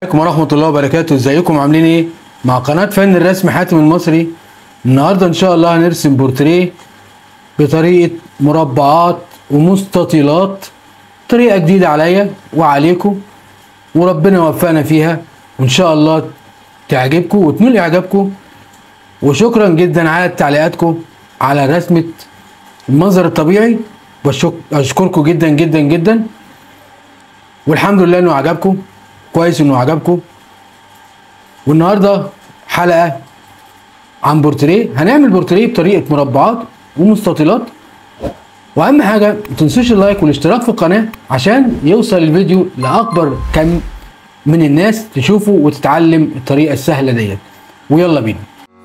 عليكم ورحمة الله وبركاته ازيكم عاملين ايه مع قناة فن الرسم حاتم المصري النهاردة ان شاء الله هنرسم بورتريه بطريقة مربعات ومستطيلات طريقة جديدة عليا وعليكم وربنا يوفقنا فيها وان شاء الله تعجبكم وتنول اعجابكم وشكرا جدا على تعليقاتكم على رسمة المنظر الطبيعي بشكركم جدا جدا جدا والحمد لله انه عجبكم كويس انه عجبكم والنهارده حلقه عن بورتريه هنعمل بورتريه بطريقه مربعات ومستطيلات واهم حاجه ما تنسوش اللايك والاشتراك في القناه عشان يوصل الفيديو لاكبر كم من الناس تشوفه وتتعلم الطريقه السهله ديت ويلا بينا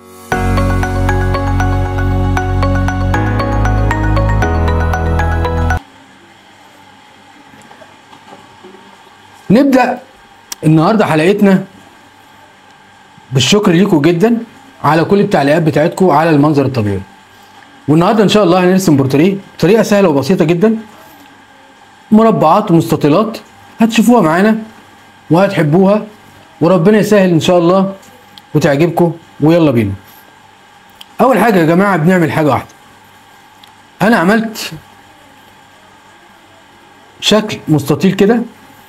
نبدا النهارده حلقتنا بالشكر ليكم جدا على كل التعليقات بتاعتكم على المنظر الطبيعي والنهارده ان شاء الله هنرسم بورتريه بطريقه سهله وبسيطه جدا مربعات ومستطيلات هتشوفوها معانا وهتحبوها وربنا يسهل ان شاء الله وتعجبكم ويلا بينا اول حاجه يا جماعه بنعمل حاجه واحده انا عملت شكل مستطيل كده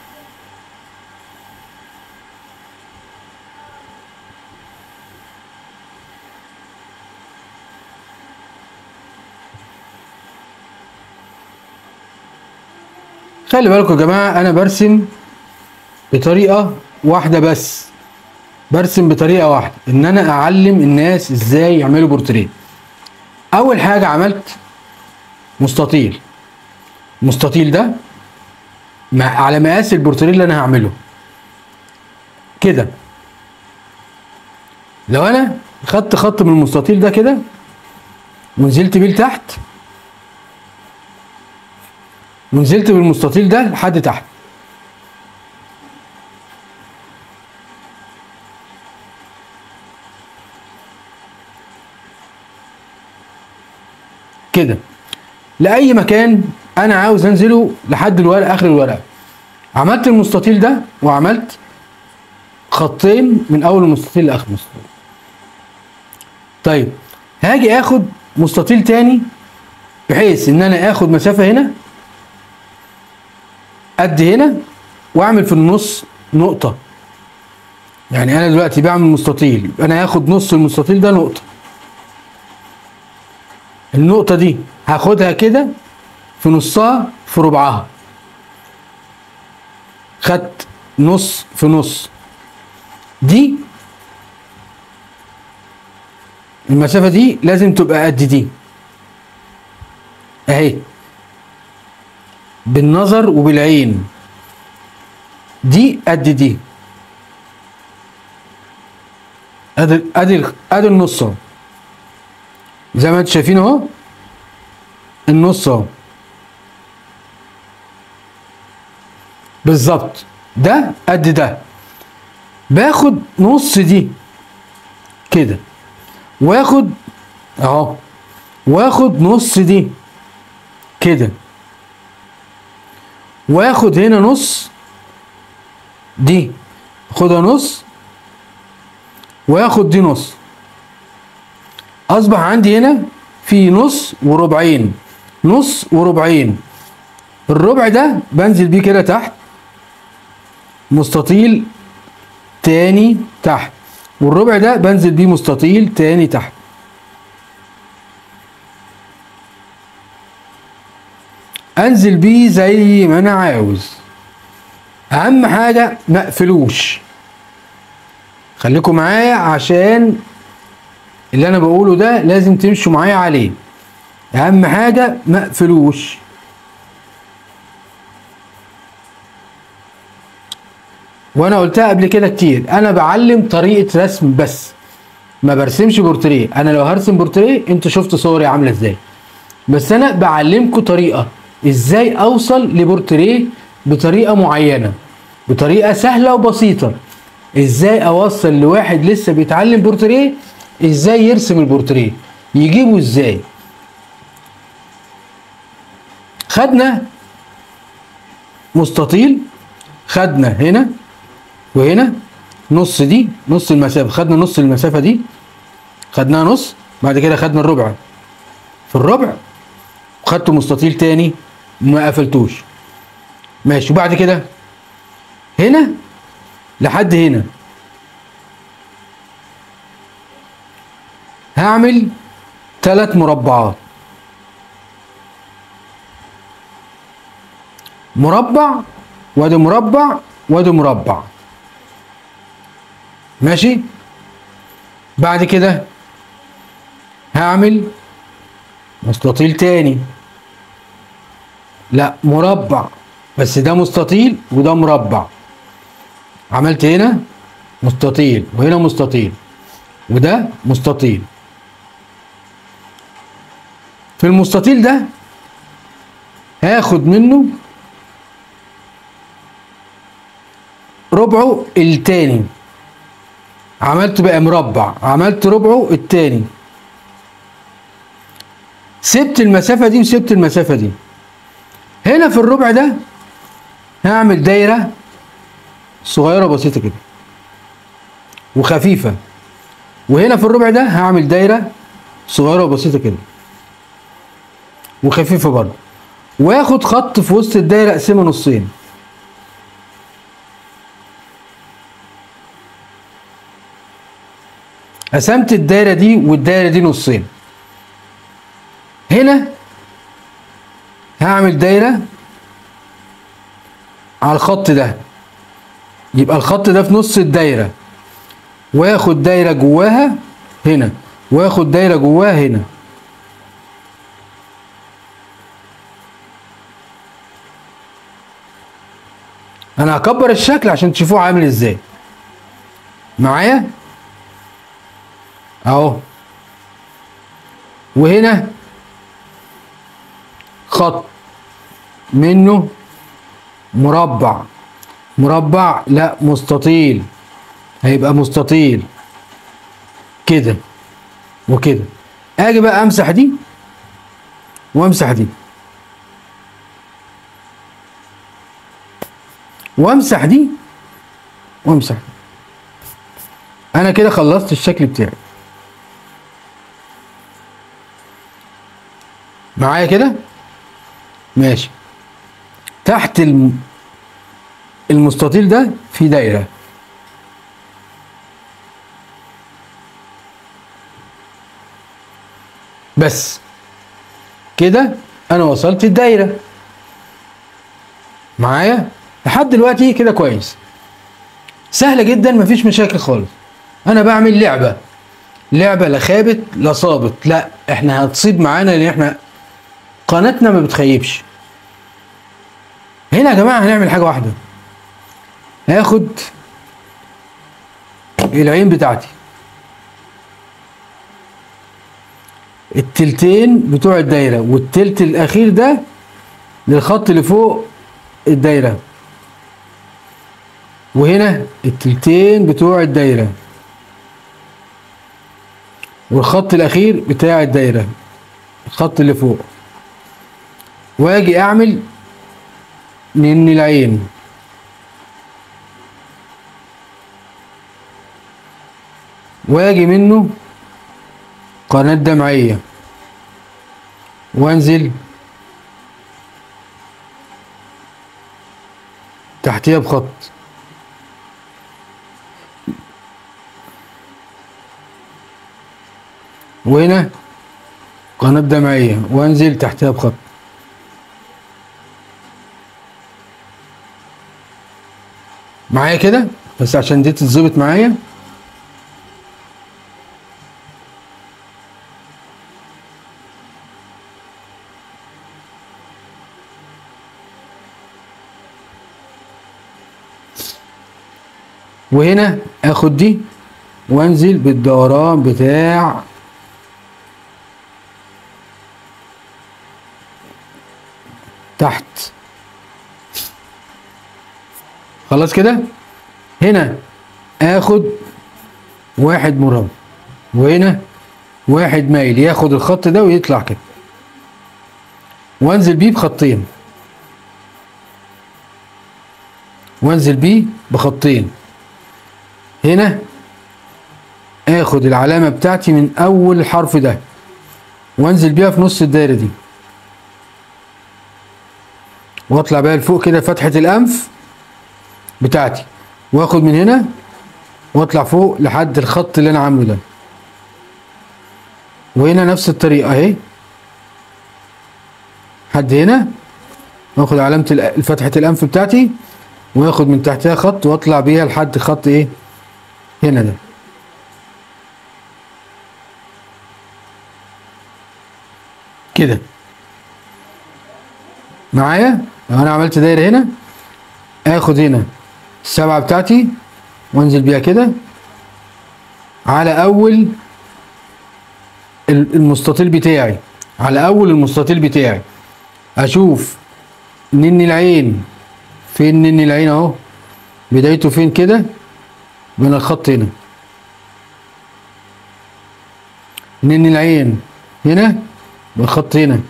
خلي بالكم يا جماعه انا برسم بطريقه واحده بس برسم بطريقه واحده ان انا اعلم الناس ازاي يعملوا بورتريه اول حاجه عملت مستطيل المستطيل ده مع على مقاس البورتريه اللي انا هعمله كده لو انا خدت خط من المستطيل ده كده ونزلت بيه لتحت ونزلت بالمستطيل ده لحد تحت كده لأي مكان أنا عاوز أنزله لحد الورق آخر الورقة عملت المستطيل ده وعملت خطين من أول المستطيل لآخر المستطيل طيب هاجي آخد مستطيل تاني بحيث إن أنا آخد مسافة هنا قد هنا واعمل في النص نقطة يعني انا دلوقتي بعمل مستطيل يبقى انا هاخد نص المستطيل ده نقطة النقطة دي هاخدها كده في نصها في ربعها خدت نص في نص دي المسافة دي لازم تبقى قد دي اهي بالنظر وبالعين دي قد دي ادي ادي ادي النص اهو زي ما انتم شايفين اهو النص اهو بالظبط ده قد ده باخد نص دي كده واخد اهو واخد نص دي كده واخد هنا نص دي خدها نص واخد دي نص اصبح عندي هنا في نص وربعين نص وربعين الربع ده بنزل بيه كده تحت مستطيل تاني تحت والربع ده بنزل بيه مستطيل تاني تحت انزل بيه زي ما انا عاوز اهم حاجه ما اقفلوش خليكم معايا عشان اللي انا بقوله ده لازم تمشوا معايا عليه اهم حاجه ما اقفلوش وانا قلتها قبل كده كتير انا بعلم طريقه رسم بس ما برسمش بورتريه انا لو هرسم بورتريه انت شفت صوري عامله ازاي بس انا بعلمكم طريقه ازاي اوصل لبورتريه بطريقه معينه بطريقه سهله وبسيطه ازاي اوصل لواحد لسه بيتعلم بورتريه ازاي يرسم البورتريه يجيبه ازاي خدنا مستطيل خدنا هنا وهنا نص دي نص المسافة خدنا نص المسافة دي خدناها نص بعد كده خدنا الربع في الربع وخدت مستطيل تاني ما قفلتوش ماشي وبعد كده هنا لحد هنا هعمل ثلاث مربعات مربع وادي مربع وادي مربع ماشي بعد كده هعمل مستطيل تاني لا مربع بس ده مستطيل وده مربع عملت هنا مستطيل وهنا مستطيل وده مستطيل في المستطيل ده هاخد منه ربعه التاني عملت بقى مربع عملت ربعه التاني سبت المسافة دي وسبت المسافة دي هنا في الربع ده هعمل دايرة صغيرة بسيطة كده وخفيفة وهنا في الربع ده هعمل دايرة صغيرة وبسيطة كده وخفيفة برضه واخد خط في وسط الدايرة اقسمها نصين قسمت الدايرة دي والدايرة دي نصين هنا هعمل دايرة على الخط ده يبقى الخط ده في نص الدايرة واخد دايرة جواها هنا واخد دايرة جواها هنا انا هكبر الشكل عشان تشوفوه عامل ازاي معايا اهو وهنا خط منه مربع مربع لا مستطيل هيبقى مستطيل كده وكده اجي بقى امسح دي وامسح دي وامسح دي وامسح دي انا كده خلصت الشكل بتاعي معايا كده ماشي تحت الم... المستطيل ده في دايرة بس كده انا وصلت الدايرة معايا لحد دلوقتي كده كويس سهلة جدا مفيش مشاكل خالص انا بعمل لعبة لعبة لا خابت لا صابت لا احنا هتصيب معانا لان احنا قناتنا ما بتخيبش هنا يا جماعة هنعمل حاجة واحدة هاخد العين بتاعتي التلتين بتوع الدايرة والتلت الأخير ده للخط اللي فوق الدايرة وهنا التلتين بتوع الدايرة والخط الأخير بتاع الدايرة الخط اللي فوق واجي أعمل من العين واجي منه قناة دمعية وانزل تحتيها بخط وهنا قناة دمعية وانزل تحتها بخط معايا كده بس عشان دي تتظبط معايا وهنا اخد دي وانزل بالدوران بتاع تحت خلاص كده هنا اخد واحد مربع وهنا واحد مايل ياخد الخط ده ويطلع كده وانزل بيه بخطين وانزل بيه بخطين هنا اخد العلامة بتاعتي من اول الحرف ده وانزل بيها في نص الدايرة دي واطلع بيها لفوق كده فتحة الانف بتاعتي واخد من هنا واطلع فوق لحد الخط اللي انا عامله ده وهنا نفس الطريقة اهي لحد هنا واخد علامة ال- فتحة الانف بتاعتي واخد من تحتها خط واطلع بيها لحد خط ايه هنا ده كده معايا لو انا عملت دايره هنا اخد هنا السبعه بتاعتي وانزل بيها كده على اول ال- المستطيل بتاعي على اول المستطيل بتاعي اشوف نني العين فين نني العين اهو بدايته فين كده من الخط هنا نني العين هنا بالخط هنا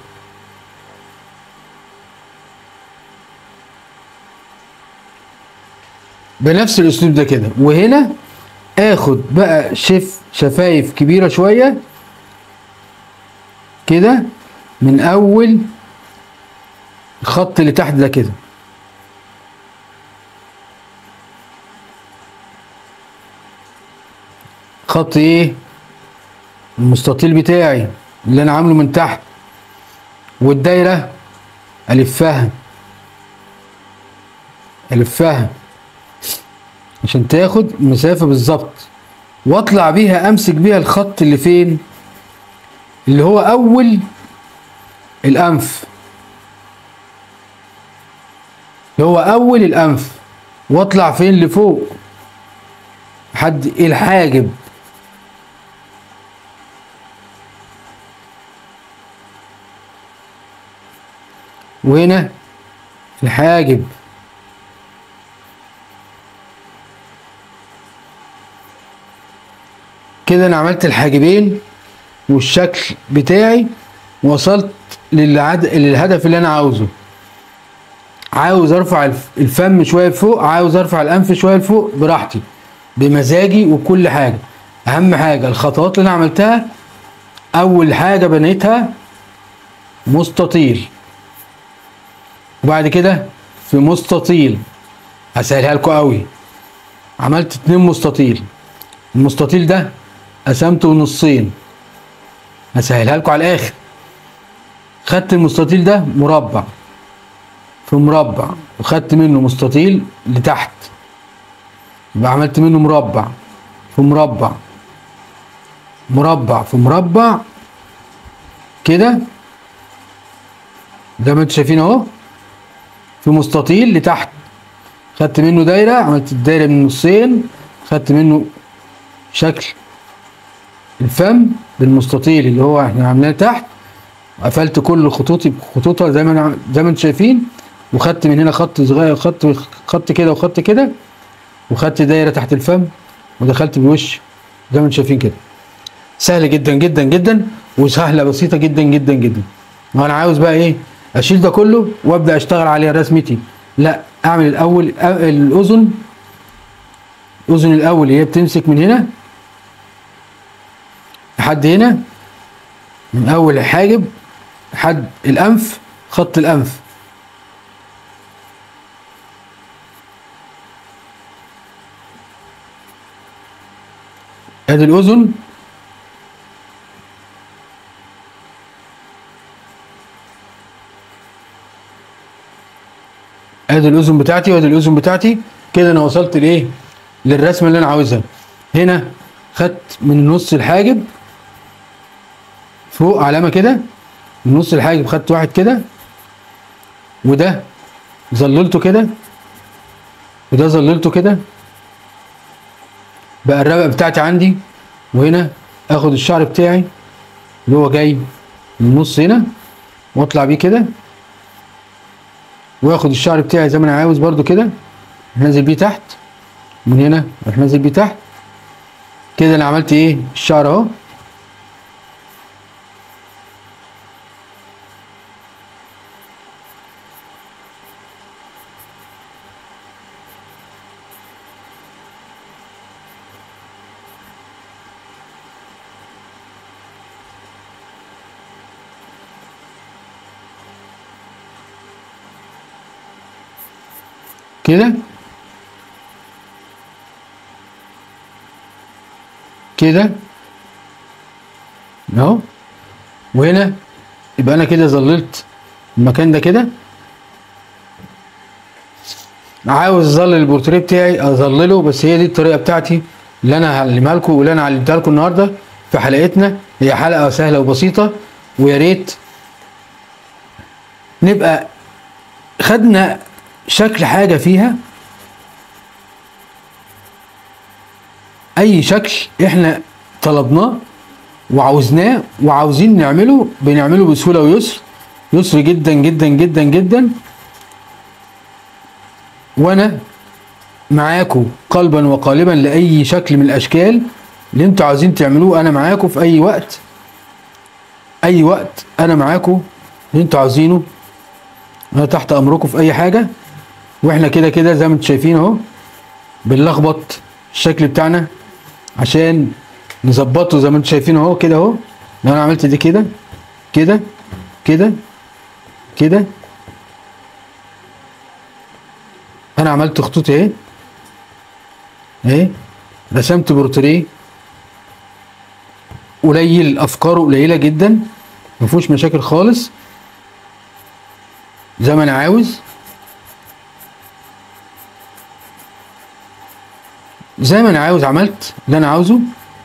بنفس الاسلوب ده كده وهنا اخد بقى شف شفايف كبيره شويه كده من اول الخط اللي تحت ده كده خط ايه المستطيل بتاعي اللي انا عامله من تحت والدايره الفها الفها عشان تاخد مسافه بالظبط واطلع بيها امسك بيها الخط اللي فين اللي هو اول الانف اللي هو اول الانف واطلع فين لفوق لحد الحاجب وهنا الحاجب كده انا عملت الحاجبين والشكل بتاعي وصلت للعد... للهدف اللي انا عاوزه عاوز ارفع الف- الفم شويه لفوق عاوز ارفع الانف شويه لفوق براحتي بمزاجي وكل حاجه اهم حاجه الخطوات اللي انا عملتها اول حاجه بنيتها مستطيل وبعد كده في مستطيل هسهلها لكم قوي عملت اتنين مستطيل المستطيل ده قسمته نصين هسهلها لكم على الاخر خدت المستطيل ده مربع في مربع وخدت منه مستطيل لتحت يبقى عملت منه مربع في مربع مربع في مربع كده زي ما انتوا شايفين اهو في مستطيل لتحت خدت منه دايره عملت الدايره من نصين خدت منه شكل الفم بالمستطيل اللي هو احنا عاملاه تحت وقفلت كل خطوطي بخطوطها زي ما انا زي ما انتم شايفين وخدت من هنا خط صغير خط خط كده وخط كده وخدت دايره تحت الفم ودخلت بوش زي ما انتم شايفين كده سهل جدا جدا جدا وسهله بسيطه جدا جدا جدا وانا عاوز بقى ايه اشيل ده كله وابدا اشتغل عليه رسمتي لا اعمل الاول الأ- الاذن الاذن الاول اللي هي بتمسك من هنا لحد هنا من اول الحاجب لحد الانف خط الانف ادي الاذن ادي الاذن بتاعتي وادي الاذن بتاعتي كده انا وصلت لايه للرسمه اللي انا عاوزها هنا خدت من نص الحاجب فوق علامه كده من نص الحاجب خدت واحد كده وده ظللته كده وده ظللته كده بقى الربقه بتاعتي عندي وهنا اخد الشعر بتاعي اللي هو جاي من النص هنا واطلع بيه كده واخد الشعر بتاعي زي ما انا عاوز برضو كده نازل بيه تحت من هنا اروح نازل بيه تحت كده انا عملت ايه الشعر اهو كده كده اهو وهنا يبقى انا كده ظللت المكان ده كده عاوز اظلل البورتريه بتاعي اظلله بس هي دي الطريقه بتاعتي اللي انا هعلمها لكم واللي انا علمتها لكم النهارده في حلقتنا هي حلقه سهله وبسيطه ويا ريت نبقى خدنا شكل حاجه فيها اي شكل احنا طلبناه وعاوزناه وعاوزين نعمله بنعمله بسهوله ويسر يسر جدا جدا جدا جدا وانا معاكم قلبا وقالبا لاي شكل من الاشكال اللي انتوا عاوزين تعملوه انا معاكم في اي وقت اي وقت انا معاكم اللي انتوا عاوزينه انا تحت امركم في اي حاجه واحنا كده كده زي ما انتوا شايفين اهو بنلخبط الشكل بتاعنا عشان نظبطه زي ما انتوا شايفين اهو كده اهو لو انا عملت دي كده كده كده كده انا عملت خطوط اهي اهي رسمت بورتريه قليل افكاره قليله جدا ما فيهوش مشاكل خالص زي ما انا عاوز زي ما انا عاوز عملت اللي انا عاوزه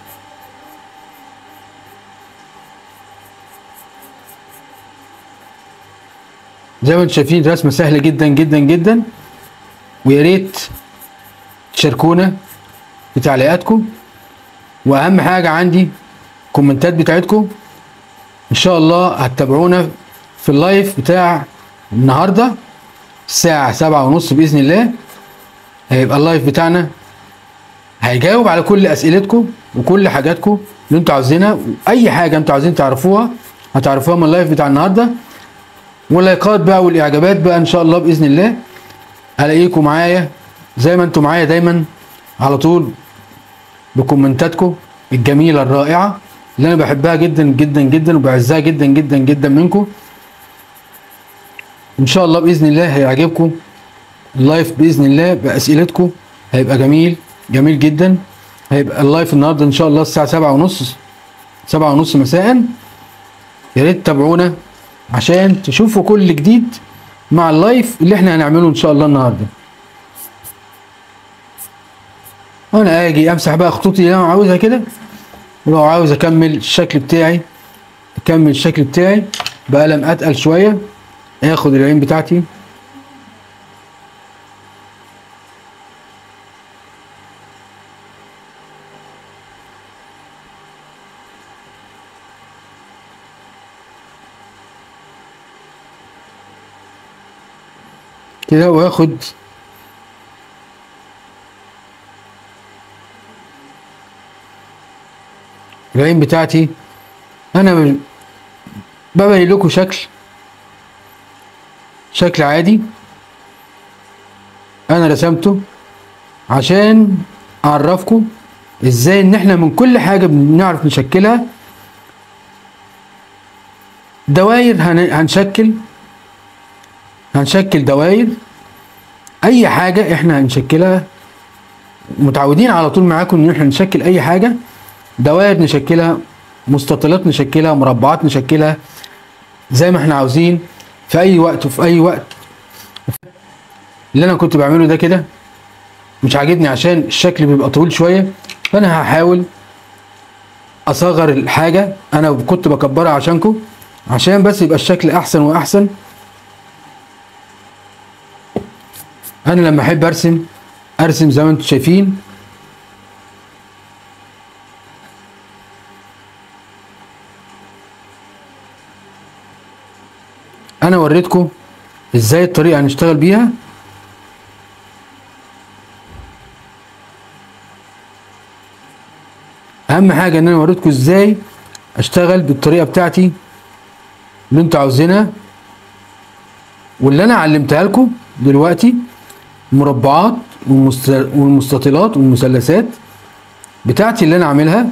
زي ما انتم شايفين رسمه سهله جدا جدا جدا ويا ريت تشاركونا بتعليقاتكم واهم حاجه عندي الكومنتات بتاعتكم ان شاء الله هتتابعونا في اللايف بتاع النهارده الساعه سبعة ونص باذن الله هيبقى اللايف بتاعنا هيجاوب على كل اسئلتكم وكل حاجاتكم اللي انتوا عاوزينها واي حاجه انتوا عاوزين تعرفوها هتعرفوها من اللايف بتاع النهارده واللايكات بقى والاعجابات بقى ان شاء الله باذن الله الاقيكم معايا زي ما انتم معايا دايما على طول بكومنتاتكم الجميله الرائعه اللي انا بحبها جدا جدا جدا وبعزها جدا جدا جدا منكم ان شاء الله باذن الله هيعجبكم اللايف باذن الله باسئلتكم هيبقى جميل جميل جدا هيبقى اللايف النهارده ان شاء الله الساعه سبعة ونص سبعة ونص مساء يا ريت تتابعونا عشان تشوفوا كل جديد مع اللايف اللي احنا هنعمله ان شاء الله النهارده وانا اجي امسح بقى خطوطي اللي انا عاوزها كده ولو عاوز اكمل الشكل بتاعي اكمل الشكل بتاعي بقلم اتقل شويه اخد العين بتاعتي كده واخد العين بتاعتي انا ب- ببين لكم شكل شكل عادي انا رسمته عشان اعرفكم ازاي ان احنا من كل حاجه بنعرف نشكلها دواير هن- هنشكل هنشكل دواير اي حاجه احنا هنشكلها متعودين على طول معاكم ان احنا نشكل اي حاجه دوائر نشكلها مستطيلات نشكلها مربعات نشكلها زي ما احنا عاوزين في اي وقت وفي اي وقت اللي انا كنت بعمله ده كده مش عاجبني عشان الشكل بيبقى طويل شويه فانا هحاول اصغر الحاجه انا كنت بكبرها عشانكم عشان بس يبقى الشكل احسن واحسن انا لما احب ارسم ارسم زي ما انتم شايفين انا وريتكم ازاي الطريقه هنشتغل بيها اهم حاجه ان انا وريتكم ازاي اشتغل بالطريقه بتاعتي اللي انتوا عاوزينها واللي انا علمتها لكم دلوقتي المربعات والمست- والمستطيلات والمثلثات بتاعتي اللي انا عاملها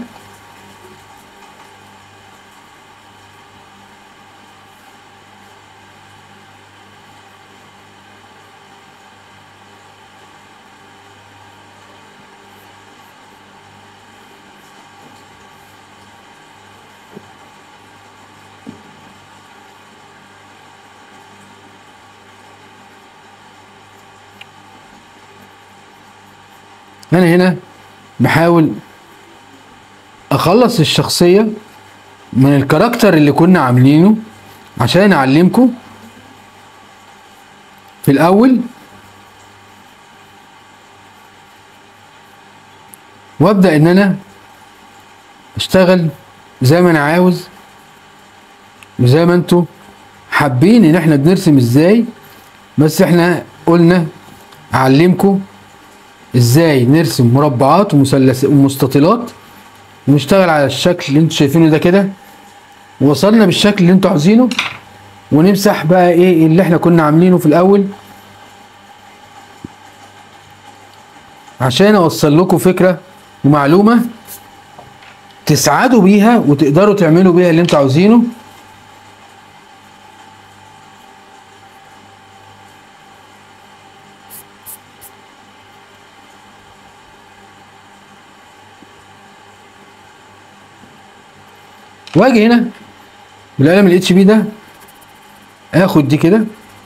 انا هنا بحاول اخلص الشخصية من الكاركتر اللي كنا عاملينه عشان اعلمكم في الاول وابدا ان انا اشتغل زي ما انا عاوز وزي ما انتوا حابين ان احنا بنرسم ازاي بس احنا قلنا اعلمكم ازاي نرسم مربعات ومثلث ومستطيلات ونشتغل على الشكل اللي انتوا شايفينه ده كده وصلنا بالشكل اللي انتوا عاوزينه ونمسح بقى ايه اللي احنا كنا عاملينه في الاول عشان اوصل لكم فكره ومعلومه تسعدوا بيها وتقدروا تعملوا بيها اللي انتوا عاوزينه واجي هنا بالقلم الاتش بي ده اخد دي كده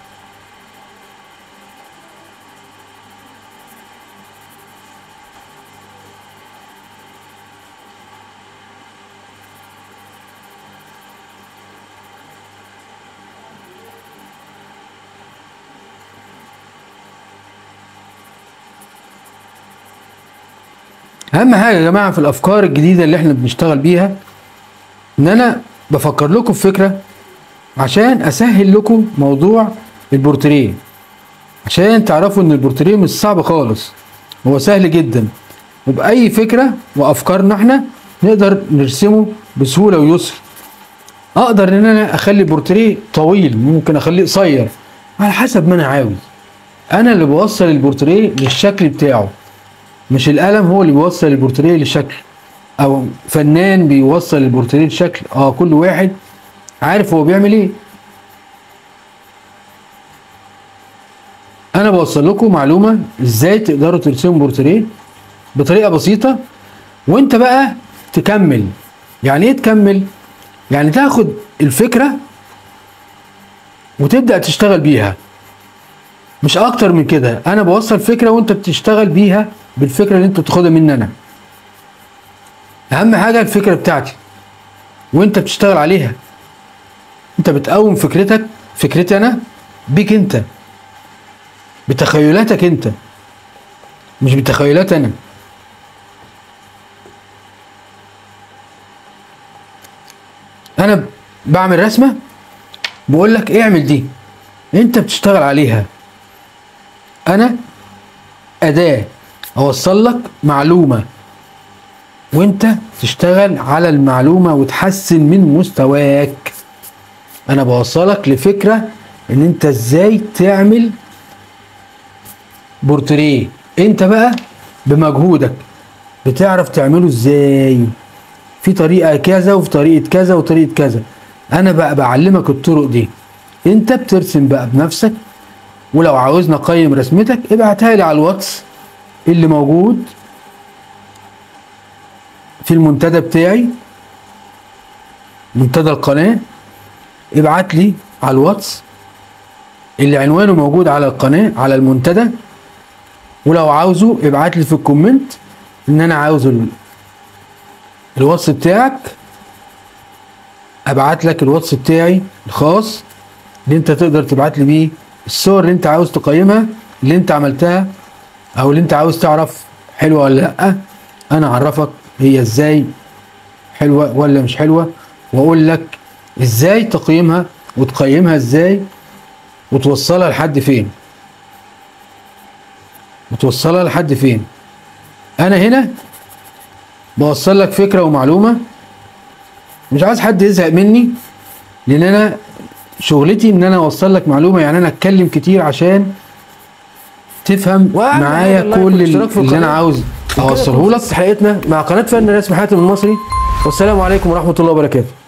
اهم حاجه يا جماعه في الافكار الجديده اللي احنا بنشتغل بيها ان انا بفكر لكم في فكره عشان اسهل لكم موضوع البورتريه عشان تعرفوا ان البورتريه مش صعب خالص هو سهل جدا وباي فكره وافكارنا احنا نقدر نرسمه بسهوله ويسر اقدر ان انا اخلي البورتريه طويل ممكن اخليه قصير على حسب ما انا عاوز انا اللي بوصل البورتريه للشكل بتاعه مش القلم هو اللي بيوصل البورتريه للشكل او فنان بيوصل البورتريه لشكل اه كل واحد عارف هو بيعمل ايه انا بوصل لكم معلومه ازاي تقدروا ترسموا بورتريه بطريقه بسيطه وانت بقى تكمل يعني ايه تكمل يعني تاخد الفكره وتبدا تشتغل بيها مش اكتر من كده انا بوصل فكره وانت بتشتغل بيها بالفكره اللي انت بتاخدها مني انا اهم حاجه الفكره بتاعتي وانت بتشتغل عليها انت بتقوم فكرتك فكرتي انا بيك انت بتخيلاتك انت مش بتخيلات انا انا بعمل رسمه بقول لك اعمل دي انت بتشتغل عليها انا اداه اوصل لك معلومه وانت تشتغل على المعلومه وتحسن من مستواك انا بوصلك لفكره ان انت ازاي تعمل بورتريه انت بقى بمجهودك بتعرف تعمله ازاي في طريقه كذا وفي طريقه كذا وطريقه كذا انا بقى بعلمك الطرق دي انت بترسم بقى بنفسك ولو عاوزني اقيم رسمتك ابعتها لي على الواتس اللي موجود في المنتدى بتاعي منتدى القناة ابعت لي على الواتس اللي عنوانه موجود على القناة على المنتدى ولو عاوزه ابعت لي في الكومنت ان انا عاوز ال- الواتس بتاعك ابعت لك الواتس بتاعي الخاص اللي انت تقدر تبعت لي بيه الصور اللي انت عاوز تقيمها اللي انت عملتها او اللي انت عاوز تعرف حلوه ولا لا انا اعرفك هي ازاي حلوه ولا مش حلوه واقول لك ازاي تقييمها وتقيمها ازاي وتوصلها لحد فين وتوصلها لحد فين انا هنا بوصل لك فكره ومعلومه مش عايز حد يزهق مني لان انا شغلتي ان انا اوصل لك معلومه يعني انا اتكلم كتير عشان تفهم وأهم معايا حاجة اللايك كل والاشتراك في اللي انا القناة. عاوز اوصله لك حلقتنا مع قناه فن رسم حاتم المصري والسلام عليكم ورحمه الله وبركاته